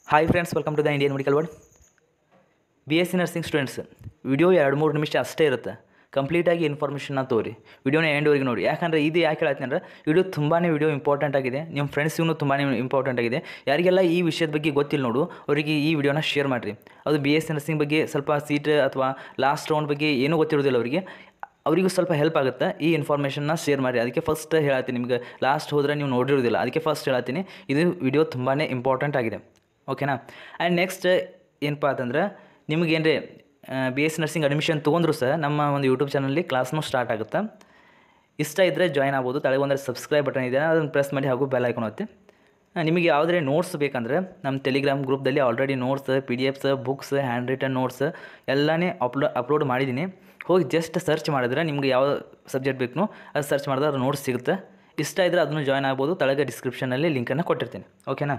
hi friends welcome to the Indian medical world B S C nursing students video ಎರಡು ಮೂರು ನಿಮಿಷ ಅಷ್ಟೇ ಇರುತ್ತೆ ಕಂಪ್ಲೀಟಾಗಿ ಇನ್ಫಾರ್ಮೇಷನ್ನ ತೋರಿ ವಿಡಿಯೋನ ಎಂಡ್ವರೆಗೆ ನೋಡಿ ಯಾಕಂದರೆ ಇದು ಯಾಕೆ ಹೇಳ್ತೀನಿ ಅಂದ್ರೆ ವಿಡಿಯೋ ತುಂಬಾ ವಿಡಿಯೋ ಇಂಪಾರ್ಟೆಂಟ್ ಆಗಿದೆ ನಿಮ್ಮ ಫ್ರೆಂಡ್ಸ್ಗೂ ತುಂಬಾ ಇಂಪಾರ್ಟೆಂಟ್ ಆಗಿದೆ ಯಾರಿಗೆಲ್ಲ ಈ ವಿಷಯದ ಬಗ್ಗೆ ಗೊತ್ತಿಲ್ಲ ನೋಡು ಅವರಿಗೆ ಈ ವಿಡಿಯೋನ ಶೇರ್ ಮಾಡಿರಿ ಅದು ಬಿ ಎಸ್ ಸಿ ನರ್ಸಿಂಗ್ ಬಗ್ಗೆ ಸ್ವಲ್ಪ ಸೀಟ್ ಅಥವಾ ಲಾಸ್ಟ್ ರೌಂಡ್ ಬಗ್ಗೆ ಏನೂ ಗೊತ್ತಿರೋದಿಲ್ಲ ಅವರಿಗೆ ಅವರಿಗೂ ಸ್ವಲ್ಪ ಹೆಲ್ಪ್ ಆಗುತ್ತೆ ಈ ಇನ್ಫಾರ್ಮೇಷನ್ನ ಶೇರ್ ಮಾಡಿ ಅದಕ್ಕೆ ಫಸ್ಟ್ ಹೇಳತ್ತೀನಿ ನಿಮ್ಗೆ ಲಾಸ್ಟ್ ಹೋದರೆ ನೀವು ನೋಡಿರೋದಿಲ್ಲ ಅದಕ್ಕೆ ಫಸ್ಟ್ ಹೇಳತ್ತೀನಿ ಇದು ವಿಡಿಯೋ ತುಂಬಾ ಇಂಪಾರ್ಟೆಂಟ್ ಆಗಿದೆ ಓಕೆನಾ ಆ್ಯಂಡ್ ನೆಕ್ಸ್ಟ್ ಏನಪ್ಪ ಅಂತಂದ್ರೆ ನಿಮಗೇನ್ರಿ ಬಿ ಎಸ್ ನರ್ಸಿಂಗ್ ಅಡ್ಮಿಷನ್ ತೊಗೊಂಡ್ರು ಸಹ ನಮ್ಮ ಒಂದು ಯೂಟ್ಯೂಬ್ ಚಾನಲ್ಲಿ ಕ್ಲಾಸ್ನೂ ಸ್ಟಾರ್ಟ್ ಆಗುತ್ತೆ ಇಷ್ಟ ಇದ್ದರೆ ಜಾಯ್ನ್ ಆಗ್ಬೋದು ತಳಗೆ ಒಂದರೆ ಸಬ್ಸ್ಕ್ರೈಬ್ ಬಟನ್ ಇದೆ ಅದನ್ನು ಪ್ರೆಸ್ ಮಾಡಿ ಹಾಗೂ ಬೆಲ್ ಐಕಾನ್ ಒತ್ತಿ ಆ, ನಿಮಗೆ ಯಾವುದೇ ನೋಟ್ಸ್ ಬೇಕಂದ್ರೆ ನಮ್ಮ ಟೆಲಿಗ್ರಾಮ್ ಗ್ರೂಪ್ದಲ್ಲಿ already notes P D Fs books hand written notes ಎಲ್ಲನೇ ಅಪ್ಲೋ ಅಪ್ಲೋಡ್ ಮಾಡಿದ್ದೀನಿ ಹೋಗಿ ಜಸ್ಟ್ ಸರ್ಚ್ ಮಾಡಿದ್ರೆ ನಿಮ್ಗೆ ಯಾವ ಸಬ್ಜೆಕ್ಟ್ ಬೇಕು ಅದು ಸರ್ಚ್ ಮಾಡಿದ್ರೆ ಅದು ನೋಟ್ಸ್ ಸಿಗುತ್ತೆ ಇಷ್ಟ ಇದ್ದರೆ ಅದನ್ನು ಜಾಯ್ನ್ ಆಗ್ಬೋದು ತಳಗೆ ಡಿಸ್ಕ್ರಿಪ್ಷನಲ್ಲಿ ಲಿಂಕನ್ನು ಕೊಟ್ಟಿರ್ತೀನಿ ಓಕೆನಾ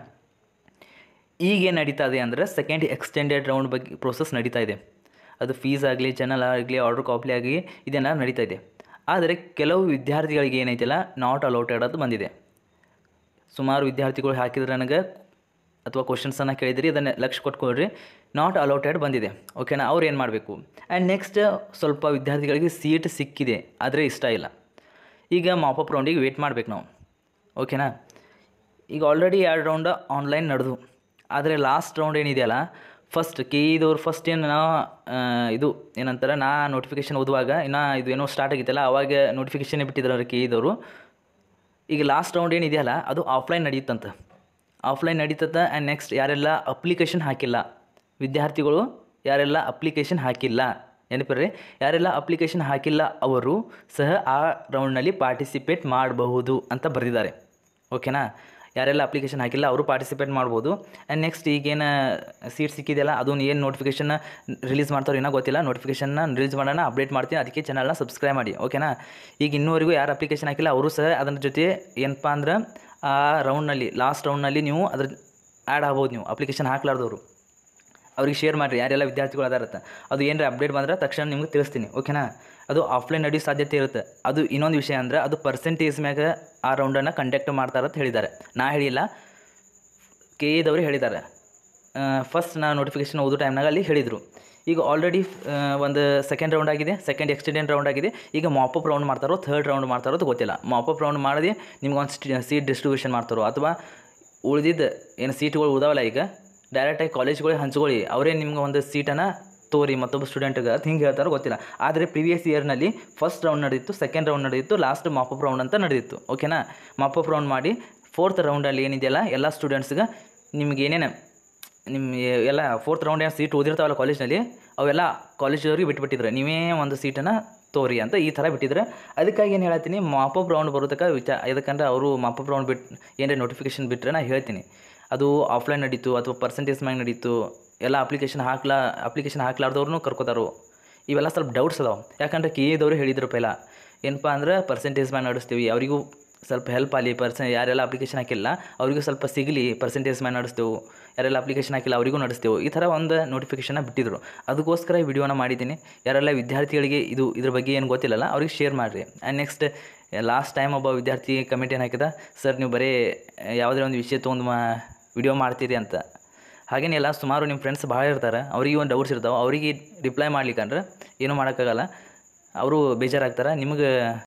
ಈಗೇನು ನಡೀತಾ ಇದೆ ಅಂದರೆ ಸೆಕೆಂಡ್ ಎಕ್ಸ್ಟೆಂಡೆಡ್ ರೌಂಡ್ ಬಗ್ಗೆ ಪ್ರೋಸೆಸ್ ನಡೀತಾ ಇದೆ ಅದು ಫೀಸ್ ಆಗಲಿ ಚಾನಲ್ ಆಗಲಿ ಆರ್ಡರ್ ಕಾಪಿ ಆಗಲಿ ಇದೆಲ್ಲ ನಡೀತಾ ಇದೆ ಆದರೆ ಕೆಲವು ವಿದ್ಯಾರ್ಥಿಗಳಿಗೆ ಏನೈತಿಲ್ಲ ನಾಟ್ ಅಲೌಟೆಡ್ ಅದು ಬಂದಿದೆ ಸುಮಾರು ವಿದ್ಯಾರ್ಥಿಗಳು ಹಾಕಿದ್ರೆ ನನಗೆ ಅಥವಾ ಕ್ವಶನ್ಸನ್ನು ಕೇಳಿದ್ರಿ ಅದನ್ನು ಲಕ್ಷ ಕೊಟ್ಕೊಳ್ರಿ ನಾಟ್ ಅಲೌಟೆಡ್ ಬಂದಿದೆ ಓಕೆನಾ ಅವ್ರು ಏನು ಮಾಡಬೇಕು ಆ್ಯಂಡ್ ನೆಕ್ಸ್ಟ್ ಸ್ವಲ್ಪ ವಿದ್ಯಾರ್ಥಿಗಳಿಗೆ ಸೀಟ್ ಸಿಕ್ಕಿದೆ ಆದರೆ ಇಷ್ಟ ಇಲ್ಲ ಈಗ ಮಾಪಪ್ ರೌಂಡಿಗೆ ವೇಟ್ ಮಾಡ್ಬೇಕು ನಾವು ಓಕೆನಾ ಈಗ ಆಲ್ರೆಡಿ ಎರಡು ರೌಂಡ್ ಆನ್ಲೈನ್ ನಡೆದು ಆದರೆ ಲಾಸ್ಟ್ ರೌಂಡ್ ಏನಿದೆಯಲ್ಲ ಫಸ್ಟ್ ಕೆ ಇದವ್ರು ಫಸ್ಟ್ ಏನು ನಾ ಆ, ಇದು ಏನಂತಾರೆ ನಾ ನೋಟಿಫಿಕೇಷನ್ ಓದುವಾಗ ಇನ್ನು ಇದು ಏನೋ ಸ್ಟಾರ್ಟ್ ಆಗಿತ್ತಲ್ಲ ಅವಾಗ ನೋಟಿಫಿಕೇಷನ್ ಬಿಟ್ಟಿದ್ರು ಕೆ ಇದವರು ಈಗ ಲಾಸ್ಟ್ ರೌಂಡ್ ಏನಿದೆಯಲ್ಲ ಅದು ಆಫ್ಲೈನ್ ನಡೆಯುತ್ತಂತ ಆಫ್ಲೈನ್ ನಡೀತದ ಆ್ಯಂಡ್ ನೆಕ್ಸ್ಟ್ ಯಾರೆಲ್ಲ ಅಪ್ಲಿಕೇಶನ್ ಹಾಕಿಲ್ಲ ವಿದ್ಯಾರ್ಥಿಗಳು ಯಾರೆಲ್ಲ ಅಪ್ಲಿಕೇಶನ್ ಹಾಕಿಲ್ಲ ನೆನಪಿರ್ರಿ ಯಾರೆಲ್ಲ ಅಪ್ಲಿಕೇಶನ್ ಹಾಕಿಲ್ಲ ಅವರು ಸಹ ಆ ರೌಂಡ್ನಲ್ಲಿ ಪಾರ್ಟಿಸಿಪೇಟ್ ಮಾಡಬಹುದು ಅಂತ ಬರೆದಿದ್ದಾರೆ ಓಕೆನಾ ಯಾರೆಲ್ಲ ಅಪ್ಲಿಕೇಶನ್ ಹಾಕಿಲ್ಲ ಅವರು ಪಾರ್ಟಿಸಿಪೇಟ್ ಮಾಡ್ಬೋದು ಆ್ಯಂಡ್ ನೆಕ್ಸ್ಟ್ ಈಗೇನು ಸೀಟ್ ಸಿಕ್ಕಿದೆಯಲ್ಲ ಅದನ್ನು ಏನು ನೋಟಿಫಿಕೇಷನ್ ರಿಲೀಸ್ ಮಾಡ್ತಾರೋ ಏನೋ ಗೊತ್ತಿಲ್ಲ ನೋಟಿಫಿಕೇಷನ್ನ ರಿಲೀಸ್ ಮಾಡೋಣ ಅಪ್ಡೇಟ್ ಮಾಡ್ತೀನಿ ಅದಕ್ಕೆ ಚಾನಲ್ನ ಸಬ್ಸ್ಕ್ರೈಬ್ ಮಾಡಿ ಓಕೆನಾ ಈಗ ಇನ್ನೂವರೆಗೂ ಯಾರು ಅಪ್ಲಿಕೇಶನ್ ಹಾಕಿಲ್ಲ ಅವರು ಸಹ ಅದರ ಜೊತೆ ಏನಪ್ಪ ಅಂದ್ರೆ ಆ ರೌಂಡ್ನಲ್ಲಿ ಲಾಸ್ಟ್ ರೌಂಡ್ನಲ್ಲಿ ನೀವು ಅದ್ರ ಆ್ಯಡ್ ಆಗ್ಬೋದು ನೀವು ಅಪ್ಲಿಕೇಶನ್ ಹಾಕ್ಲಾರ್ದವರು ಅವ್ರಿಗೆ ಶೇರ್ ಮಾಡಿರಿ ಯಾರೆಲ್ಲ ವಿದ್ಯಾರ್ಥಿಗಳು ಅದಾರತ್ತ ಅದು ಏನಾರ ಅಪ್ಡೇಟ್ ಬಂದ್ರೆ ತಕ್ಷಣ ನಿಮ್ಗೆ ತಿಳಿಸ್ತೀನಿ ಓಕೆನಾ ಅದು ಆಫ್ಲೈನ್ ನಡೆಯೋ ಸಾಧ್ಯತೆ ಇರುತ್ತೆ ಅದು ಇನ್ನೊಂದು ವಿಷಯ ಅಂದರೆ ಅದು ಪರ್ಸೆಂಟೇಜ್ ಮ್ಯಾಗ ಆ ರೌಂಡನ್ನು ಕಂಡಕ್ಟ್ ಮಾಡ್ತಾರೆ ಅಂತ ಹೇಳಿದ್ದಾರೆ ನಾ ಹೇಳಿಲ್ಲ ಕೆ ಎದವರು ಹೇಳಿದ್ದಾರೆ ಫಸ್ಟ್ ನಾ ನೋಟಿಫಿಕೇಶನ್ ಓದೋ ಟೈಮ್ನಾಗ ಅಲ್ಲಿ ಹೇಳಿದರು ಈಗ ಆಲ್ರೆಡಿ ಒಂದು ಸೆಕೆಂಡ್ ರೌಂಡ್ ಆಗಿದೆ ಸೆಕೆಂಡ್ ಎಕ್ಸ್ಟೆಂಡೆಂಟ್ ರೌಂಡ್ ಆಗಿದೆ ಈಗ ಮಾಪಪ್ ರೌಂಡ್ ಮಾಡ್ತಾರೋ ಥರ್ಡ್ ರೌಂಡ್ ಮಾಡ್ತಾರೋ ಅದು ಗೊತ್ತಿಲ್ಲ ಮಾಪಪ್ ರೌಂಡ್ ಮಾಡದೆ ನಿಮ್ಗೆ ಒಂದು ಸೀಟ್ ಡಿಸ್ಟ್ರಿಬ್ಯೂಷನ್ ಮಾಡ್ತಾರೋ ಅಥವಾ ಉಳಿದಿದ್ದು ಏನು ಸೀಟ್ಗಳು ಉಳಿದಾವಲ್ಲ ಈಗ ಡೈರೆಕ್ಟಾಗಿ ಕಾಲೇಜ್ಗಳಿಗೆ ಹಂಚ್ಕೊಳ್ಳಿ ಅವರೇ ನಿಮ್ಗೆ ಒಂದು ಸೀಟನ್ನು ತೋರಿ ಮತ್ತೊಬ್ಬ ಸ್ಟೂಡೆಂಟ್ಗೆ ಅದು ಹಿಂಗೆ ಹೇಳ್ತಾರೋ ಗೊತ್ತಿಲ್ಲ ಆದರೆ ಪ್ರಿವಿಯಸ್ ಇಯರ್ನಲ್ಲಿ ಫಸ್ಟ್ ರೌಂಡ್ ನಡೆದಿತ್ತು ಸೆಕೆಂಡ್ ರೌಂಡ್ ನಡೆದಿತ್ತು ಲಾಸ್ಟ್ ಮಾಪಪ್ ರೌಂಡ್ ಅಂತ ನಡೆದಿತ್ತು ಓಕೆನಾ ಮಾಪಪ್ ರೌಂಡ್ ಮಾಡಿ ಫೋರ್ತ್ ರೌಂಡಲ್ಲಿ ಏನಿದೆಯಲ್ಲ ಎಲ್ಲ ಸ್ಟೂಡೆಂಟ್ಸ್ಗೆ ನಿಮ್ಗೆ ಏನೇನು ನಿಮ್ಮ ಎಲ್ಲ ಫೋರ್ತ್ ರೌಂಡ್ ಏನು ಸೀಟ್ ಓದಿರ್ತಾವಲ್ಲ ಕಾಲೇಜ್ನಲ್ಲಿ ಅವೆಲ್ಲ ಕಾಲೇಜವ್ರಿಗೆ ಬಿಟ್ಬಿಟ್ಟಿದ್ರೆ ನೀವೇ ಒಂದು ಸೀಟನ್ನು ತೋರಿ ಅಂತ ಈ ಥರ ಬಿಟ್ಟಿದ್ರೆ ಅದಕ್ಕಾಗಿ ಏನು ಹೇಳ್ತೀನಿ ಮಾಪಪ್ ರೌಂಡ್ ಬರೋದಕ್ಕೆ ವಿಚಾರ ಯಾಕಂದ್ರೆ ಅವರು ಮಾಪಪ್ ರೌಂಡ್ ಬಿಟ್ಟು ಏನಾರ ನೋಟಿಫಿಕೇಶನ್ ಬಿಟ್ಟರೆ ನಾ ಹೇಳ್ತೀನಿ ಅದು ಆಫ್ಲೈನ್ ನಡೀತು ಅಥವಾ ಪರ್ಸೆಂಟೇಜ್ ಮ್ಯಾಗ ನಡೀತು ಎಲ್ಲ ಅಪ್ಲಿಕೇಶನ್ ಹಾಕ್ಲಾ ಅಪ್ಲಿಕೇಶನ್ ಹಾಕ್ಲಾರ್ದವ್ರನ್ನೂ ಕರ್ಕೋತಾರೋ ಇವೆಲ್ಲ ಸ್ವಲ್ಪ ಡೌಟ್ಸ್ ಅದಾವೆ ಯಾಕಂದ್ರೆ ಕೆ ಎದವರು ಹೇಳಿದ್ರು ಪೈಲ ಏನಪ್ಪ ಅಂದ್ರೆ ಪರ್ಸೆಂಟೇಜ್ ಮ್ಯಾಗ ನಡೆಸ್ತೀವಿ ಅವರಿಗೂ ಸ್ವಲ್ಪ ಹೆಲ್ಪ್ ಆಗಲಿ ಪರ್ಸನ್ ಯಾರೆಲ್ಲ ಅಪ್ಲಿಕೇಶನ್ ಹಾಕಿಲ್ಲ ಅವರಿಗೂ ಸ್ವಲ್ಪ ಸಿಗಲಿ ಪರ್ಸೆಂಟೇಜ್ ಮ್ಯಾಗ ನಡೆಸ್ತೇವೆ ಯಾರೆಲ್ಲ ಅಪ್ಲಿಕೇಶನ್ ಹಾಕಿಲ್ಲ ಅವರಿಗೂ ನಡೆಸ್ತೇವೆ ಈ ಥರ ಒಂದು ನೋಟಿಫಿಕೇಶನ್ನ ಬಿಟ್ಟಿದ್ರು ಅದಕ್ಕೋಸ್ಕರ ಈ ವಿಡಿಯೋನ ಮಾಡಿದ್ದೀನಿ ಯಾರೆಲ್ಲ ವಿದ್ಯಾರ್ಥಿಗಳಿಗೆ ಇದು ಇದ್ರ ಬಗ್ಗೆ ಏನು ಗೊತ್ತಿಲ್ಲಲ್ಲ ಅವ್ರಿಗೆ ಶೇರ್ ಮಾಡಿರಿ ಆ್ಯಂಡ್ ನೆಕ್ಸ್ಟ್ ಲಾಸ್ಟ್ ಟೈಮ್ ಒಬ್ಬ ವಿದ್ಯಾರ್ಥಿ ಕಮೆಂಟ್ ಏನು ಹಾಕಿದ ಸರ್ ನೀವು ಬರೀ ಯಾವುದೇ ಒಂದು ವಿಷಯ ತೊಗೊಂಡು ಮಾ ವಿಡಿಯೋ ಮಾಡ್ತೀರಿ ಅಂತ ಹಾಗೇನೆಲ್ಲ ಸುಮಾರು ನಿಮ್ಮ ಫ್ರೆಂಡ್ಸ್ ಭಾಳ ಇರ್ತಾರೆ ಅವರಿಗೆ ಒಂದು ಡೌಟ್ಸ್ ಇರ್ತಾವೆ ಅವರಿಗೆ ರಿಪ್ಲೈ ಮಾಡ್ಲಿಕ್ಕಂದ್ರೆ ಏನೂ ಮಾಡೋಕ್ಕಾಗಲ್ಲ ಅವರು ಬೇಜಾರಾಗ್ತಾರೆ ನಿಮಗೆ